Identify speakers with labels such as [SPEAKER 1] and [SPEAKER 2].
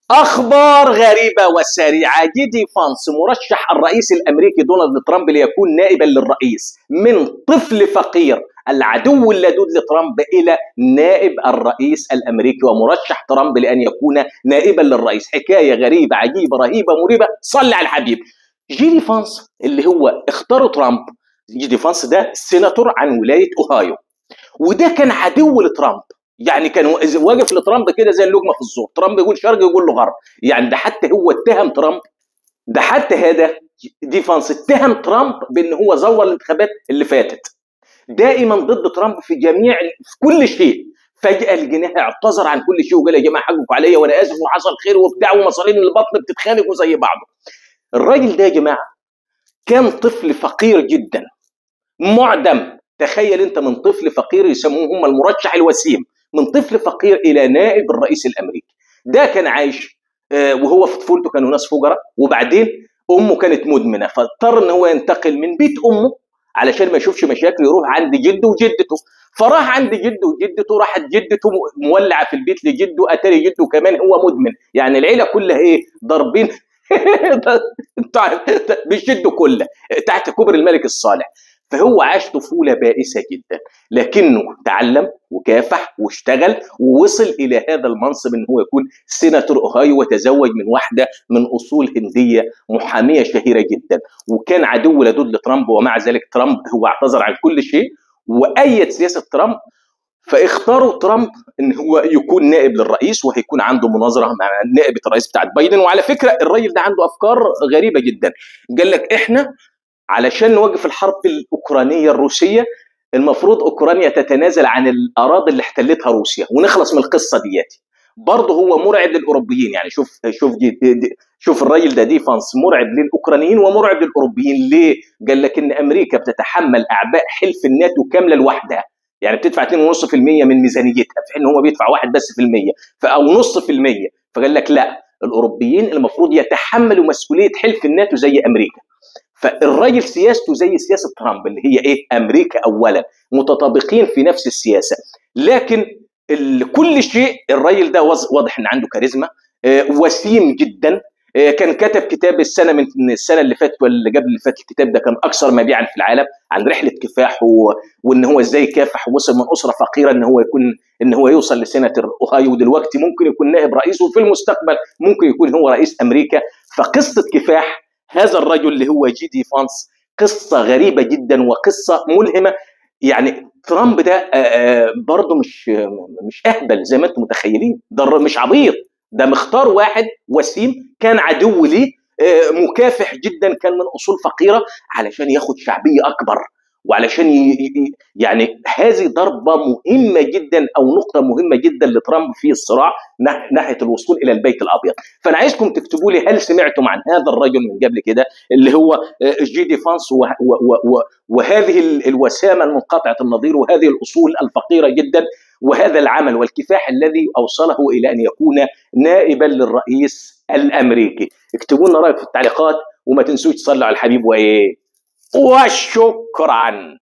[SPEAKER 1] أخبار غريبة وسريعة جيدي فانس مرشح الرئيس الأمريكي دونالد ترامب ليكون نائبا للرئيس من طفل فقير العدو اللدود لترامب إلى نائب الرئيس الأمريكي ومرشح ترامب لأن يكون نائبا للرئيس حكاية غريبة عجيبة رهيبة مريبة صلي على الحبيب جيدي فانس اللي هو اختاروا ترامب جيدي فانس ده سيناتور عن ولاية أوهايو وده كان عدو لترامب يعني كان واقف لترامب كده زي اللقمه في الزور ترامب يقول شرق يقول له غرب يعني ده حتى هو اتهم ترامب ده حتى هذا ديفانس اتهم ترامب بان هو زور الانتخابات اللي فاتت دائما ضد ترامب في جميع في كل شيء فجاه لقيناه اعتذر عن كل شيء وقال يا جماعه حقكم عليا وانا اسف وحصل خير وبتاع ومصارين البطن بتتخانقوا زي بعضه الراجل ده يا جماعه كان طفل فقير جدا معدم تخيل انت من طفل فقير يسموه هم المرشح الوسيم من طفل فقير الى نائب الرئيس الامريكي ده كان عايش آه، وهو في طفولته كانوا ناس فقراء وبعدين امه كانت مدمنه فاضطر ان هو ينتقل من بيت امه علشان ما يشوفش مشاكل يروح عند جده وجدته فراح عند جده وجدته راحت جدته مولعه في البيت لجده اتاري جده كمان هو مدمن يعني العيله كلها ايه ضاربين بيشدوا كله تحت كبر الملك الصالح فهو عاش طفوله بائسه جدا لكنه تعلم وكافح واشتغل ووصل الى هذا المنصب ان هو يكون سيناتور اوهايو وتزوج من واحده من اصول هنديه محاميه شهيره جدا وكان عدو لدود لترامب ومع ذلك ترامب هو اعتذر عن كل شيء وايد سياسه ترامب فاختاروا ترامب ان هو يكون نائب للرئيس وهيكون عنده مناظره مع نائبه الرئيس بتاعت بايدن وعلى فكره الراجل ده عنده افكار غريبه جدا قال لك احنا علشان نوقف الحرب الاوكرانيه الروسيه المفروض اوكرانيا تتنازل عن الاراضي اللي احتلتها روسيا ونخلص من القصه دياتي برضه هو مرعب للاوروبيين يعني شوف شوف دي دي شوف الراجل ده ديفانس مرعب للاوكرانيين ومرعب للاوروبيين ليه؟ قال لك ان امريكا بتتحمل اعباء حلف الناتو كامله لوحدها يعني بتدفع 2.5% من ميزانيتها في حين هو بيدفع واحد بس في المية او نص في المية فقال لك لا الاوروبيين المفروض يتحملوا مسؤوليه حلف الناتو زي امريكا فالراجل سياسته زي سياسه ترامب اللي هي ايه امريكا اولا متطابقين في نفس السياسه لكن كل شيء الراجل ده واضح ان عنده كاريزما آه، وسيم جدا آه، كان كتب كتاب السنه من السنه اللي فاتت واللي قبل اللي فاتت الكتاب ده كان اكثر مبيعا في العالم عن رحله كفاح و... وان هو ازاي كافح ووصل من اسره فقيره ان هو يكون ان هو يوصل لسيناتور اوهايو ودلوقتي ممكن يكون نائب رئيس وفي المستقبل ممكن يكون هو رئيس امريكا فقصه كفاح هذا الرجل اللي هو جي دي فانس قصة غريبة جدا وقصة ملهمة يعني ترامب ده برضه مش مش اهبل زي ما انتم متخيلين ده مش عبيط ده مختار واحد وسيم كان عدو ليه مكافح جدا كان من اصول فقيره علشان ياخد شعبيه اكبر وعلشان يعني هذه ضربه مهمه جدا او نقطه مهمه جدا لترامب في الصراع ناحيه الوصول الى البيت الابيض فانا عايزكم تكتبوا لي هل سمعتم عن هذا الرجل من قبل كده اللي هو آه، جي دي فانس وهذه الوسامه المنقطعه النظير وهذه الاصول الفقيره جدا وهذا العمل والكفاح الذي اوصله الى ان يكون نائبا للرئيس الامريكي اكتبوا لنا رايك في التعليقات وما تنسوش تصلوا على الحبيب وايه وشكرا